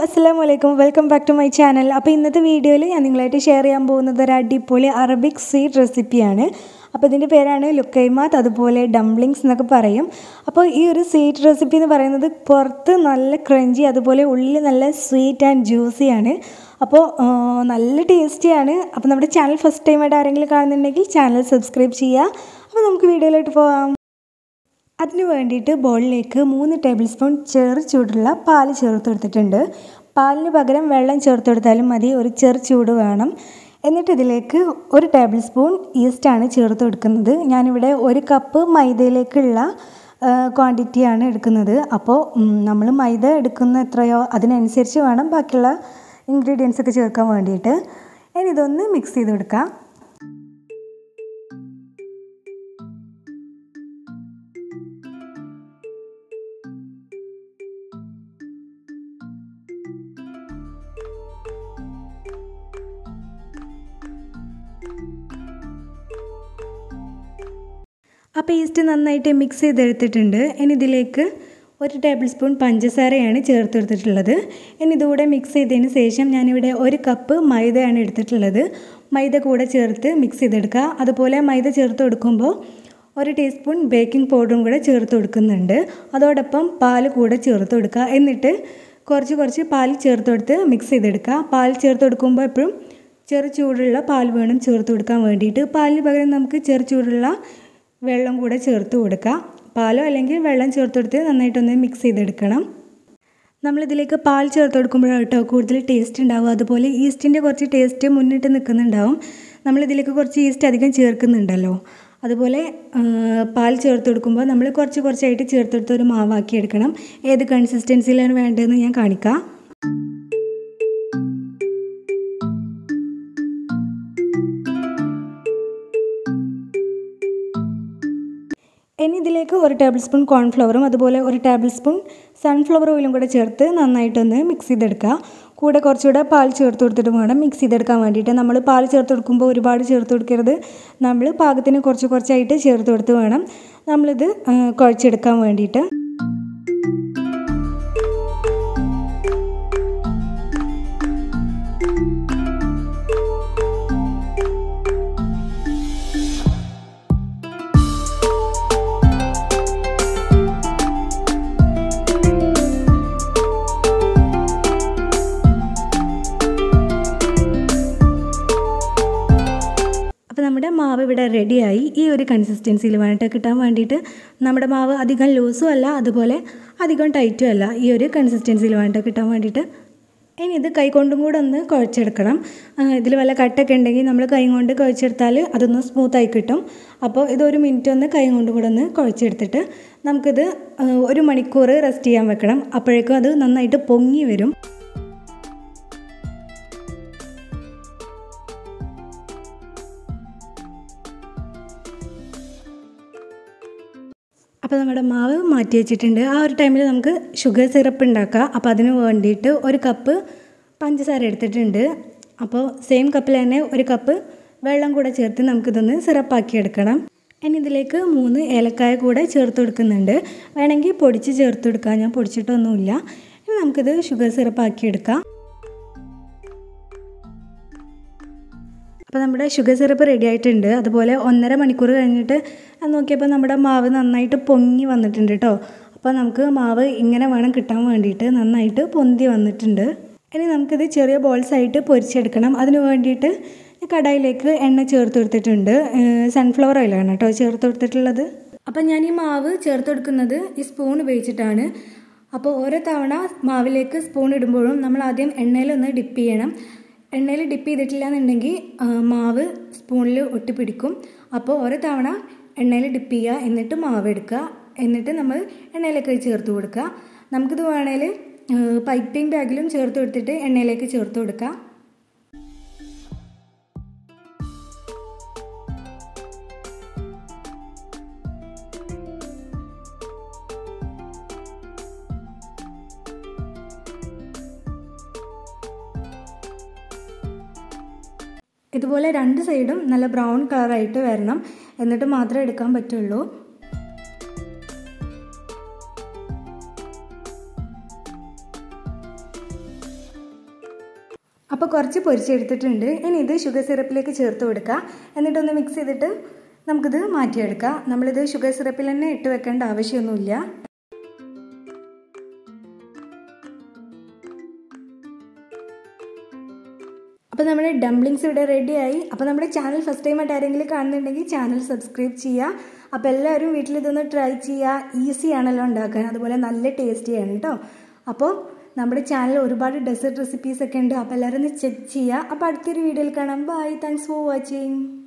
അസ്സാം വലൈക്കും welcome back to my channel അപ്പോൾ ഇന്നത്തെ വീഡിയോയിൽ ഞാൻ നിങ്ങളായിട്ട് ഷെയർ ചെയ്യാൻ പോകുന്നത് ഒരു അടിപൊളി അറബിക് സ്വീറ്റ് റെസിപ്പിയാണ് അപ്പോൾ ഇതിൻ്റെ പേരാണ് ലുക്കൈമാത്ത് അതുപോലെ ഡംപ്ലിങ്സ് എന്നൊക്കെ പറയും അപ്പോൾ ഈ ഒരു സ്വീറ്റ് റെസിപ്പി എന്ന് പറയുന്നത് പുറത്ത് നല്ല ക്രഞ്ചി അതുപോലെ ഉള്ളിൽ നല്ല സ്വീറ്റ് ആൻഡ് ജ്യൂസിയാണ് അപ്പോൾ ആ, നല്ല ടേസ്റ്റിയാണ് അപ്പോൾ നമ്മുടെ ചാനൽ ഫസ്റ്റ് ടൈമായിട്ട് ആരെങ്കിലും കാണുന്നുണ്ടെങ്കിൽ ചാനൽ സബ്സ്ക്രൈബ് ചെയ്യുക അപ്പോൾ നമുക്ക് വീഡിയോയിലോട്ട് പോകാം അതിന് വേണ്ടിയിട്ട് ബോളിലേക്ക് മൂന്ന് ടേബിൾ സ്പൂൺ ചെറു ചൂടുള്ള പാല് ചേർത്ത് കൊടുത്തിട്ടുണ്ട് പാലിന് പകരം വെള്ളം ചേർത്ത് കൊടുത്താലും മതി ഒരു ചെറു ചൂട് വേണം എന്നിട്ട് ഇതിലേക്ക് ഒരു ടേബിൾ സ്പൂൺ ഈസ്റ്റാണ് ചേർത്ത് കൊടുക്കുന്നത് ഞാനിവിടെ ഒരു കപ്പ് മൈദയിലേക്കുള്ള ക്വാണ്ടിറ്റിയാണ് എടുക്കുന്നത് അപ്പോൾ നമ്മൾ മൈദ എടുക്കുന്ന എത്രയോ അതിനനുസരിച്ച് വേണം ബാക്കിയുള്ള ഇൻഗ്രീഡിയൻസ് ഒക്കെ ചേർക്കാൻ വേണ്ടിയിട്ട് ഇനി ഇതൊന്ന് മിക്സ് ചെയ്ത് കൊടുക്കാം അപ്പോൾ ഈസ്റ്റ് നന്നായിട്ട് മിക്സ് ചെയ്തെടുത്തിട്ടുണ്ട് ഇനി ഇതിലേക്ക് ഒരു ടേബിൾ സ്പൂൺ പഞ്ചസാരയാണ് ചേർത്ത് എടുത്തിട്ടുള്ളത് ഇനി ഇതുകൂടെ മിക്സ് ചെയ്തതിന് ശേഷം ഞാനിവിടെ ഒരു കപ്പ് മൈദയാണ് എടുത്തിട്ടുള്ളത് മൈദ കൂടെ ചേർത്ത് മിക്സ് ചെയ്തെടുക്കുക അതുപോലെ മൈദ ചേർത്ത് കൊടുക്കുമ്പോൾ ഒരു ടീസ്പൂൺ ബേക്കിംഗ് പൗഡറും കൂടെ ചേർത്ത് കൊടുക്കുന്നുണ്ട് അതോടൊപ്പം പാൽ കൂടെ ചേർത്ത് കൊടുക്കുക എന്നിട്ട് കുറച്ച് കുറച്ച് പാൽ ചേർത്ത് കൊടുത്ത് മിക്സ് ചെയ്തെടുക്കുക പാൽ ചേർത്ത് കൊടുക്കുമ്പോൾ എപ്പോഴും ചെറു ചൂടുള്ള പാൽ വേണം ചേർത്ത് കൊടുക്കാൻ വേണ്ടിയിട്ട് പാലിന് പകരം നമുക്ക് ചെറു ചൂടുള്ള വെള്ളം കൂടെ ചേർത്ത് കൊടുക്കുക പാലോ അല്ലെങ്കിൽ വെള്ളം ചേർത്ത് കൊടുത്ത് നന്നായിട്ടൊന്ന് മിക്സ് ചെയ്തെടുക്കണം നമ്മളിതിലേക്ക് പാൽ ചേർത്ത് കൊടുക്കുമ്പോഴാണ് കേട്ടോ കൂടുതൽ ടേസ്റ്റ് ഉണ്ടാവും അതുപോലെ ഈസ്റ്റിൻ്റെ കുറച്ച് ടേസ്റ്റ് മുന്നിട്ട് നിൽക്കുന്നുണ്ടാവും നമ്മളിതിലേക്ക് കുറച്ച് ഈസ്റ്റ് അധികം ചേർക്കുന്നുണ്ടല്ലോ അതുപോലെ പാൽ ചേർത്ത് കൊടുക്കുമ്പോൾ നമ്മൾ കുറച്ച് കുറച്ചായിട്ട് ചേർത്ത് കൊടുത്ത് ഒരു മാവാക്കി എടുക്കണം ഏത് കൺസിസ്റ്റൻസിയിലാണ് വേണ്ടതെന്ന് ഞാൻ കാണിക്കാം ഇനി ഇതിലേക്ക് ഒരു ടേബിൾ സ്പൂൺ കോൺഫ്ലവറും അതുപോലെ ഒരു ടേബിൾ സ്പൂൺ സൺഫ്ലവർ ഓയിലും കൂടെ ചേർത്ത് നന്നായിട്ടൊന്ന് മിക്സ് ചെയ്തെടുക്കുക കൂടെ കുറച്ചുകൂടെ പാൽ ചേർത്ത് കൊടുത്തിട്ട് വേണം മിക്സ് ചെയ്തെടുക്കാൻ വേണ്ടിയിട്ട് നമ്മൾ പാൽ ചേർത്ത് കൊടുക്കുമ്പോൾ ഒരുപാട് ചേർത്ത് കൊടുക്കരുത് നമ്മൾ പാകത്തിന് കുറച്ച് കുറച്ചായിട്ട് ചേർത്ത് കൊടുത്ത് വേണം നമ്മളിത് കുഴച്ചെടുക്കാൻ വേണ്ടിയിട്ട് അപ്പോൾ നമ്മുടെ മാവ് ഇവിടെ റെഡിയായി ഈ ഒരു കൺസിസ്റ്റൻസിയിൽ വേണ്ടിയിട്ട് കിട്ടാൻ വേണ്ടിയിട്ട് നമ്മുടെ മാവ് അധികം ലൂസും അല്ല അതുപോലെ അധികം ടൈറ്റും അല്ല ഈ ഒരു കൺസിസ്റ്റൻസിയിൽ വേണ്ടിയിട്ട് കിട്ടാൻ വേണ്ടിയിട്ട് ഇനി ഇത് കൈ കൊണ്ടും കൂടെ ഒന്ന് കുഴച്ചെടുക്കണം ഇതിൽ വല്ല കട്ടൊക്കെ ഉണ്ടെങ്കിൽ നമ്മൾ കൈ കൊണ്ട് കുഴച്ചെടുത്താൽ അതൊന്ന് സ്മൂത്തായി കിട്ടും അപ്പോൾ ഇതൊരു മിനിറ്റ് ഒന്ന് കൈ കൊണ്ടും കൂടെ ഒന്ന് കുഴച്ചെടുത്തിട്ട് നമുക്കിത് ഒരു മണിക്കൂർ റെസ്റ്റ് ചെയ്യാൻ വെക്കണം അപ്പോഴേക്കും അത് നന്നായിട്ട് പൊങ്ങി വരും അപ്പോൾ നമ്മുടെ മാവ് മാറ്റി വെച്ചിട്ടുണ്ട് ആ ഒരു ടൈമിൽ നമുക്ക് ഷുഗർ സിറപ്പ് ഉണ്ടാക്കാം അപ്പോൾ അതിന് വേണ്ടിയിട്ട് ഒരു കപ്പ് പഞ്ചസാര എടുത്തിട്ടുണ്ട് അപ്പോൾ സെയിം കപ്പിൽ തന്നെ ഒരു കപ്പ് വെള്ളം കൂടെ ചേർത്ത് നമുക്കിതൊന്ന് സിറപ്പാക്കി എടുക്കണം ഇനി ഇതിലേക്ക് മൂന്ന് ഏലക്കായ കൂടെ ചേർത്ത് കൊടുക്കുന്നുണ്ട് വേണമെങ്കിൽ പൊടിച്ച് ചേർത്ത് കൊടുക്കാം ഞാൻ പൊടിച്ചിട്ടൊന്നുമില്ല ഇനി നമുക്കിത് ഷുഗർ സിറപ്പാക്കി എടുക്കാം അപ്പോൾ നമ്മുടെ ഷുഗർ സിറപ്പ് റെഡി ആയിട്ടുണ്ട് അതുപോലെ ഒന്നര മണിക്കൂർ കഴിഞ്ഞിട്ട് നോക്കിയപ്പോൾ നമ്മുടെ മാവ് നന്നായിട്ട് പൊങ്ങി വന്നിട്ടുണ്ട് കേട്ടോ അപ്പോൾ നമുക്ക് മാവ് ഇങ്ങനെ വേണം കിട്ടാൻ വേണ്ടിയിട്ട് നന്നായിട്ട് പൊന്തി വന്നിട്ടുണ്ട് ഇനി നമുക്കിത് ചെറിയ ബോൾസ് ആയിട്ട് പൊരിച്ചെടുക്കണം അതിന് വേണ്ടിയിട്ട് കടായിലേക്ക് എണ്ണ ചേർത്ത് കൊടുത്തിട്ടുണ്ട് സൺഫ്ലവർ ഓയിലാണ് കേട്ടോ ചേർത്ത് കൊടുത്തിട്ടുള്ളത് അപ്പം ഞാൻ ഈ മാവ് ചേർത്ത് കൊടുക്കുന്നത് ഈ സ്പൂൺ ഉപയോഗിച്ചിട്ടാണ് അപ്പോൾ ഓരോ തവണ മാവിലേക്ക് സ്പൂൺ ഇടുമ്പോഴും നമ്മൾ ആദ്യം എണ്ണയിലൊന്ന് ഡിപ്പ് ചെയ്യണം എണ്ണയിൽ ഡിപ്പ് ചെയ്തിട്ടില്ല എന്നുണ്ടെങ്കിൽ മാവ് സ്പൂണിൽ ഒട്ടിപ്പിടിക്കും അപ്പോൾ ഓരോ തവണ എണ്ണയിൽ ഡിപ്പ് ചെയ്യുക എന്നിട്ട് മാവ് എടുക്കുക എന്നിട്ട് നമ്മൾ എണ്ണയിലേക്ക് ചേർത്ത് കൊടുക്കുക നമുക്കിത് വേണേൽ പൈപ്പിംഗ് ബാഗിലും ചേർത്ത് കൊടുത്തിട്ട് എണ്ണയിലേക്ക് ചേർത്ത് കൊടുക്കുക ഇതുപോലെ രണ്ട് സൈഡും നല്ല ബ്രൗൺ കളറായിട്ട് വരണം എന്നിട്ട് മാത്രമേ എടുക്കാൻ പറ്റുള്ളൂ അപ്പോൾ കുറച്ച് പൊരിച്ചെടുത്തിട്ടുണ്ട് ഇനി ഇത് ഷുഗർ സിറപ്പിലേക്ക് ചേർത്ത് കൊടുക്കുക എന്നിട്ടൊന്ന് മിക്സ് ചെയ്തിട്ട് നമുക്കിത് മാറ്റിയെടുക്കാം നമ്മളിത് ഷുഗർ സിറപ്പിൽ തന്നെ ഇട്ട് വെക്കേണ്ട ആവശ്യമൊന്നുമില്ല അപ്പോൾ നമ്മുടെ ഡംപ്ലിങ്സ് ഇവിടെ റെഡിയായി അപ്പോൾ നമ്മുടെ ചാനൽ ഫസ്റ്റ് ടൈം ആയിട്ട് ആരെങ്കിലും കാണുന്നുണ്ടെങ്കിൽ ചാനൽ സബ്സ്ക്രൈബ് ചെയ്യുക അപ്പോൾ എല്ലാവരും വീട്ടിൽ ഇതൊന്ന് ട്രൈ ചെയ്യുക ഈസി ആണല്ലോ ഉണ്ടാക്കാൻ അതുപോലെ നല്ല ടേസ്റ്റിയാണ് കേട്ടോ അപ്പോൾ നമ്മുടെ ചാനൽ ഒരുപാട് ഡെസേർട്ട് റെസിപ്പീസ് ഒക്കെ ഉണ്ട് അപ്പോൾ എല്ലാവരും ഒന്ന് ചെക്ക് ചെയ്യുക അപ്പോൾ അടുത്തൊരു വീഡിയോയിൽ കാണാം ബൈ താങ്ക്സ് ഫോർ വാച്ചിങ്